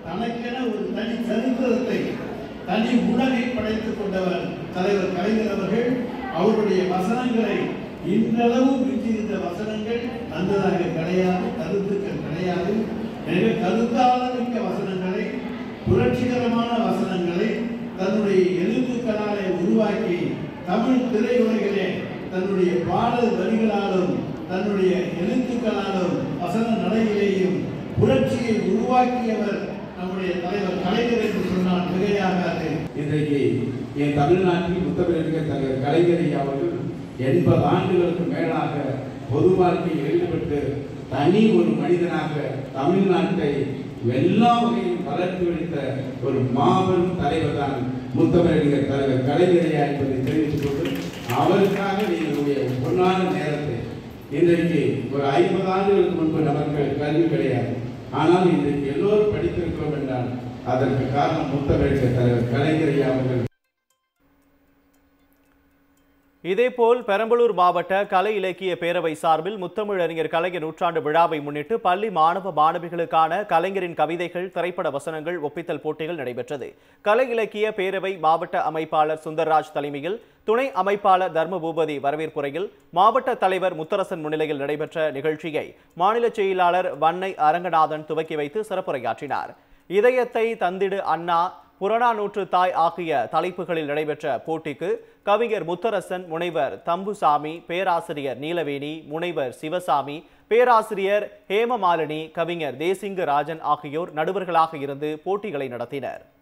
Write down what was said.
தனக்கென ஒரு தனி சரித்திரத்தை தனி உலகை படைத்துக் கொண்டவர் தலைவர் கலைஞர் அவர்கள் அவருடைய வசனங்களை இன்றளவு மிஞ்சியிருந்த வசனங்கள் வந்ததாக கிடையாது கருத்துக்கள் கிடையாது மிக கருத்தாளமிக்க வசனங்களை புரட்சிகரமான வசனங்களை தன்னுடைய எழுத்துக்களாலே உருவாக்கி தமிழ் திரையுலகிலே தன்னுடைய பாடல் வரிகளாலும் தன்னுடைய எழுத்துக்களாலும் வசன நடையிலேயும் புரட்சியை உருவாக்கியவர் நம்முடைய தலைவர் கலைஞர் என்று சொன்னால் மிகையாகாது இன்றைக்கு என் தமிழ்நாட்டில் முத்தமிழறிஞர் தலைவர் கலைஞர் ஐயா அவர்கள் எண்பது ஆண்டுகளுக்கு மேலாக பொது வாழ்க்கையில் ஈடுபட்டு தனி ஒரு மனிதனாக தமிழ்நாட்டை எல்லா வகையிலும் வளர்த்து வைத்த ஒரு மாபெரும் தலைவர் தான் முத்தமிழறிஞர் தலைவர் கலைஞர் ஐயா என்பதை தெரிவித்துக் கொண்டு அவருக்காக நீங்களுடைய பொன்னான நேரத்தை இன்றைக்கு ஒரு ஐம்பது ஆண்டுகளுக்கு முன்பு நமக்கு கல்வி கிடையாது ஆனால் இன்றைக்கு எல்லோரும் படித்திருக்கிறோம் என்றால் அதற்கு காரணம் முத்தமிழக தலைவர் கலைஞர் ஐயா அவர்கள் இதேபோல் பெரம்பலூர் மாவட்ட கலை இலக்கிய பேரவை சார்பில் முத்தமிழறிஞர் கலைஞர் நூற்றாண்டு விழாவை முன்னிட்டு பள்ளி மாணவ மாணவிகளுக்கான கலைஞரின் கவிதைகள் திரைப்பட வசனங்கள் ஒப்பித்தல் போட்டிகள் நடைபெற்றது கலை இலக்கிய பேரவை மாவட்ட அமைப்பாளர் சுந்தர்ராஜ் தலைமையில் துணை அமைப்பாளர் தர்மபூபதி வரவேற்புரையில் மாவட்ட தலைவர் முத்தரசன் முன்னிலையில் நடைபெற்ற நிகழ்ச்சியை மாநில செயலாளர் வன்னை அரங்கநாதன் துவக்கி வைத்து சிறப்புரையாற்றினார் இதயத்தை தந்திடு அண்ணா புறநானூற்று தாய் ஆகிய தலைப்புகளில் நடைபெற்ற போட்டிக்கு கவிஞர் முத்தரசன் முனைவர் தம்புசாமி பேராசிரியர் நீலவேணி முனைவர் சிவசாமி பேராசிரியர் ஹேமமாலினி கவிஞர் தேசிங்கு ராஜன் ஆகியோர் நடுவர்களாக இருந்து போட்டிகளை நடத்தினர்